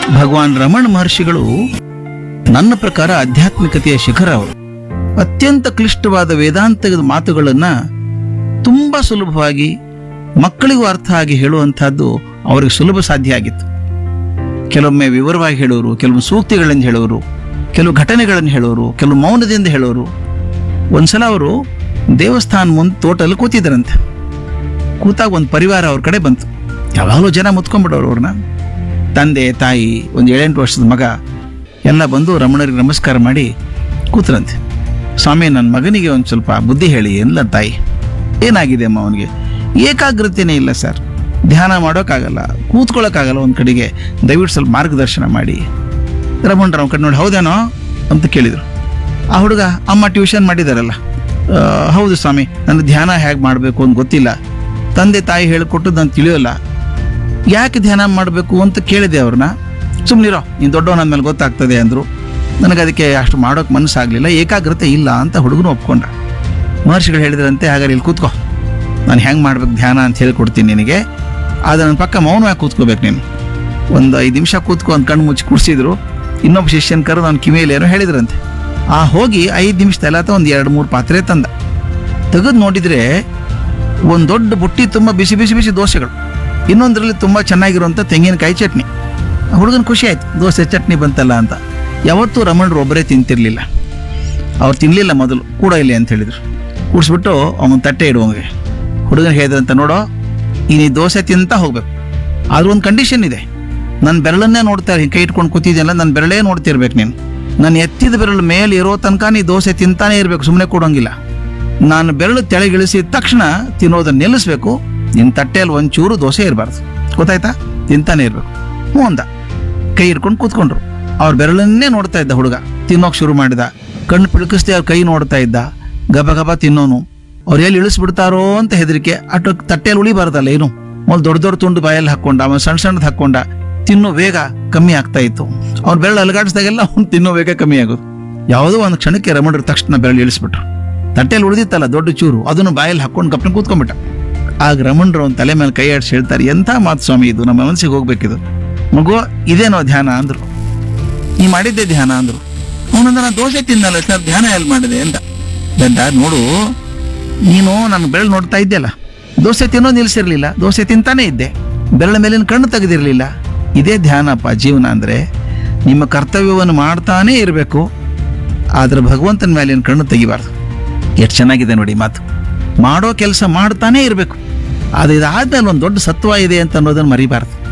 ಭಗವಾನ್ ರಮಣ ಮಹರ್ಷಿಗಳು ನನ್ನ ಪ್ರಕಾರ ಆಧ್ಯಾತ್ಮಿಕತೆಯ ಶಿಖರ ಅವರು ಅತ್ಯಂತ ಕ್ಲಿಷ್ಟವಾದ ವೇದಾಂತದ ಮಾತುಗಳನ್ನ ತುಂಬಾ ಸುಲಭವಾಗಿ ಮಕ್ಕಳಿಗೂ ಅರ್ಥ ಆಗಿ ಹೇಳುವಂತಹದ್ದು ಅವರಿಗೆ ಸುಲಭ ಸಾಧ್ಯ ಆಗಿತ್ತು ಕೆಲವೊಮ್ಮೆ ವಿವರವಾಗಿ ಹೇಳೋರು ಕೆಲವು ಸೂಕ್ತಿಗಳನ್ನು ಹೇಳೋರು ಕೆಲವು ಘಟನೆಗಳನ್ನು ಹೇಳೋರು ಕೆಲವು ಮೌನದಿಂದ ಹೇಳೋರು ಒಂದ್ಸಲ ಅವರು ದೇವಸ್ಥಾನ ಮುಂದೆ ತೋಟಲ್ಲಿ ಕೂತಿದ್ರಂತೆ ಕೂತಾಗ ಒಂದು ಪರಿವಾರ ಅವ್ರ ಕಡೆ ಬಂತು ಯಾವಾಗಲೂ ಜನ ಮುತ್ಕೊಂಡ್ಬಿಡೋರು ಅವ್ರನ್ನ ತಂದೆ ತಾಯಿ ಒಂದು ಏಳೆಂಟು ವರ್ಷದ ಮಗ ಎಲ್ಲ ಬಂದು ರಮಣರಿಗೆ ನಮಸ್ಕಾರ ಮಾಡಿ ಕೂತ್ರಂತೆ ಸ್ವಾಮಿ ನನ್ನ ಮಗನಿಗೆ ಒಂದು ಸ್ವಲ್ಪ ಬುದ್ಧಿ ಹೇಳಿ ಎಲ್ಲ ತಾಯಿ ಏನಾಗಿದೆ ಅಮ್ಮ ಅವನಿಗೆ ಏಕಾಗ್ರತೆನೇ ಇಲ್ಲ ಸರ್ ಧ್ಯಾನ ಮಾಡೋಕ್ಕಾಗಲ್ಲ ಕೂತ್ಕೊಳ್ಳೋಕ್ಕಾಗಲ್ಲ ಒಂದು ಕಡೆಗೆ ದಯವಿಟ್ಟು ಸ್ವಲ್ಪ ಮಾರ್ಗದರ್ಶನ ಮಾಡಿ ರಮಣರು ಅವ್ನ ಕಡೆ ನೋಡಿ ಹೌದೇನೋ ಅಂತ ಕೇಳಿದರು ಆ ಹುಡುಗ ಅಮ್ಮ ಟ್ಯೂಷನ್ ಮಾಡಿದಾರಲ್ಲ ಆ, ಹೌದು ಸ್ವಾಮಿ ನನ್ನ ಧ್ಯಾನ ಹೇಗೆ ಮಾಡಬೇಕು ಅಂತ ಗೊತ್ತಿಲ್ಲ ತಂದೆ ತಾಯಿ ಹೇಳಿಕೊಟ್ಟು ನಾನು ತಿಳಿಯೋಲ್ಲ ಯಾಕೆ ಧ್ಯಾನ ಮಾಡಬೇಕು ಅಂತ ಕೇಳಿದೆ ಅವ್ರನ್ನ ಸುಮ್ಮನಿರೋ ನೀನು ದೊಡ್ಡವನ ಮೇಲೆ ಗೊತ್ತಾಗ್ತದೆ ಅಂದರು ನನಗೆ ಅದಕ್ಕೆ ಅಷ್ಟು ಮಾಡೋಕೆ ಮನಸ್ಸಾಗಲಿಲ್ಲ ಏಕಾಗ್ರತೆ ಇಲ್ಲ ಅಂತ ಹುಡುಗನು ಒಪ್ಕೊಂಡ ಮಹರ್ಷಿಗಳು ಹೇಳಿದ್ರಂತೆ ಹಾಗಾದ್ರೆ ಇಲ್ಲಿ ಕೂತ್ಕೋ ನಾನು ಹೆಂಗೆ ಮಾಡ್ಬೇಕು ಧ್ಯಾನ ಅಂತ ಹೇಳ್ಕೊಡ್ತೀನಿ ನಿನಗೆ ಆದರೆ ನನ್ನ ಪಕ್ಕ ಮೌನವಾಗಿ ಕೂತ್ಕೋಬೇಕು ನೀನು ಒಂದು ಐದು ನಿಮಿಷ ಕೂತ್ಕೊ ಅಂತ ಕಣ್ಣು ಮುಚ್ಚಿ ಕೂರಿಸಿದ್ರು ಇನ್ನೊಬ್ಬ ಶಿಷ್ಯನ ಕರೆದು ಅವ್ನ ಕಿವಿಯಲ್ಲಿ ಏನೋ ಹೇಳಿದ್ರಂತೆ ಆ ಹೋಗಿ ಐದು ನಿಮಿಷದಲ್ಲ ಒಂದು ಎರಡು ಮೂರು ಪಾತ್ರೆ ತಂದ ತೆಗೆದು ನೋಡಿದರೆ ಒಂದು ದೊಡ್ಡ ಬುಟ್ಟಿ ತುಂಬ ಬಿಸಿ ಬಿಸಿ ಬಿಸಿ ದೋಸೆಗಳು ಇನ್ನೊಂದರಲ್ಲಿ ತುಂಬ ಚೆನ್ನಾಗಿರುವಂಥ ತೆಂಗಿನಕಾಯಿ ಚಟ್ನಿ ಹುಡುಗನ ಖುಷಿ ಆಯ್ತು ದೋಸೆ ಚಟ್ನಿ ಬಂತಲ್ಲ ಅಂತ ಯಾವತ್ತೂ ರಮಣರು ಒಬ್ಬರೇ ತಿಂತಿರ್ಲಿಲ್ಲ ಅವ್ರು ತಿನ್ನಲಿಲ್ಲ ಮೊದಲು ಕೂಡ ಇಲ್ಲಿ ಅಂತ ಹೇಳಿದ್ರು ಕೂಡಿಸ್ಬಿಟ್ಟು ಅವನ ತಟ್ಟೆ ಇಡುವಂಗೆ ಹುಡುಗನ ಹೇಳಿದ್ರಂತ ನೋಡೋ ಈ ನೀ ದೋಸೆ ತಿಂತ ಹೋಗ್ಬೇಕು ಆದ್ರೂ ಒಂದು ಕಂಡೀಷನ್ ಇದೆ ನನ್ನ ಬೆರಳನ್ನೇ ನೋಡ್ತಾ ಇರು, ಕೈ ಇಟ್ಕೊಂಡು ಕೂತಿದ್ಯಲ್ಲ ನನ್ನ ಬೆರಳೇ ನೋಡ್ತಿರ್ಬೇಕು ನೀನು ನನ್ನ ಎತ್ತಿದ ಬೆರಳು ಮೇಲೆ ಇರೋ ತನಕ ನೀ ದೋಸೆ ತಿಂತಾನೆ ಇರಬೇಕು ಸುಮ್ಮನೆ ಕೊಡೋಂಗಿಲ್ಲ ನಾನು ಬೆರಳು ತೆಳಗಿಳಿಸಿದ ತಕ್ಷಣ ತಿನ್ನೋದನ್ನ ನಿಲ್ಲಿಸ್ಬೇಕು ನಿನ್ನ ತಟ್ಟೆಯಲ್ಲಿ ಒಂಚೂರು ದೋಸೆ ಇರಬಾರ್ದು ಗೊತ್ತಾಯ್ತಾ ತಿಂತಾನೆ ಇರಬೇಕು ಹ್ಞೂ ಅಂದ ಕೈ ಹಿಡ್ಕೊಂಡು ಕೂತ್ಕೊಂಡ್ರು ಅವ್ರ ಬೆರಳನ್ನೇ ನೋಡ್ತಾ ಇದ್ದ ಹುಡುಗ ತಿನ್ನೋಕೆ ಶುರು ಮಾಡಿದ ಕಣ್ಣು ಪಿಳುಕಿಸ್ದೆ ಅವ್ರ ಕೈ ನೋಡ್ತಾ ಇದ್ದ ಗಬ ಗಬ ತಿನ್ನೋನು ಅವ್ರು ಎಲ್ಲಿ ಇಳಿಸ್ಬಿಡ್ತಾರೋ ಅಂತ ಹೆದರಿಕೆ ಅಟ್ಟು ತಟ್ಟೆಯಲ್ಲಿ ಉಳಿಬಾರ್ದಲ್ಲ ಏನು ಮೊದಲು ದೊಡ್ಡ ದೊಡ್ಡ ತುಂಡು ಬಾಯಲ್ಲಿ ಹಾಕೊಂಡ ಆಮೇಲೆ ಸಣ್ಣ ಸಣ್ಣದು ಹಾಕೊಂಡ ತಿನ್ನೋ ವೇಗ ಕಮ್ಮಿ ಆಗ್ತಾ ಇತ್ತು ಅವ್ರ ಬೆರಳು ಅಲಗಾಡಿಸಿದಾಗೆಲ್ಲ ಅವ್ನು ತಿನ್ನೋ ವೇಗ ಕಮ್ಮಿ ಆಗೋದು ಯಾವುದೋ ಒಂದು ಕ್ಷಣಕ್ಕೆ ರಮಣರು ತಕ್ಷಣ ಬೆರಳು ಇಳಿಸ್ಬಿಟ್ರು ತಟ್ಟೆಯಲ್ಲಿ ಉಳಿದಿತ್ತಲ್ಲ ದೊಡ್ಡ ಚೂರು ಅದನ್ನು ಬಾಯಲ್ಲಿ ಹಾಕೊಂಡು ಕಪ್ಪನ ಕೂತ್ಕೊಂಡ್ಬಿಟ್ಟ ಆಗ ರಮಣರು ಅವ್ನ ತಲೆ ಮೇಲೆ ಕೈ ಆಡಿಸಿ ಹೇಳ್ತಾರೆ ಎಂಥ ಮಾತು ಸ್ವಾಮಿ ಇದು ನಮ್ಮ ಮನಸ್ಸಿಗೆ ಹೋಗ್ಬೇಕಿದು ಮಗು ಇದೇನೋ ಧ್ಯಾನ ಅಂದ್ರು ನೀ ಮಾಡಿದ್ದೆ ಧ್ಯಾನ ಅಂದ್ರು ಅವನಂದ ನಾನು ದೋಸೆ ತಿನ್ನಲ್ಲ ಸರ್ ಧ್ಯಾನ ಎಲ್ಲಿ ಮಾಡಿದೆ ಅಂತ ಗಂಡ ನೋಡು ನೀನು ನನ್ನ ಬೆರಳು ನೋಡ್ತಾ ಇದ್ದೆಲ್ಲ ದೋಸೆ ತಿನ್ನೋ ನಿಲ್ಸಿರ್ಲಿಲ್ಲ ದೋಸೆ ತಿಂತಾನೆ ಇದ್ದೆ ಬೆರಳ ಮೇಲಿನ ಕಣ್ಣು ತೆಗೆದಿರಲಿಲ್ಲ ಇದೇ ಧ್ಯಾನಪ್ಪ ಜೀವನ ಅಂದ್ರೆ ನಿಮ್ಮ ಕರ್ತವ್ಯವನ್ನು ಮಾಡ್ತಾನೇ ಇರಬೇಕು ಆದ್ರೆ ಭಗವಂತನ ಮೇಲಿನ ಕಣ್ಣು ತೆಗಿಬಾರ್ದು ಎಷ್ಟು ಚೆನ್ನಾಗಿದೆ ನೋಡಿ ಮಾತು ಮಾಡೋ ಕೆಲಸ ಮಾಡ್ತಾನೇ ಇರಬೇಕು ಅದು ಇದಾದ್ಮೇಲೆ ಒಂದು ದೊಡ್ಡ ಸತ್ವ ಇದೆ ಅಂತ ಅನ್ನೋದನ್ನ ಮರಿಬಾರ್ದು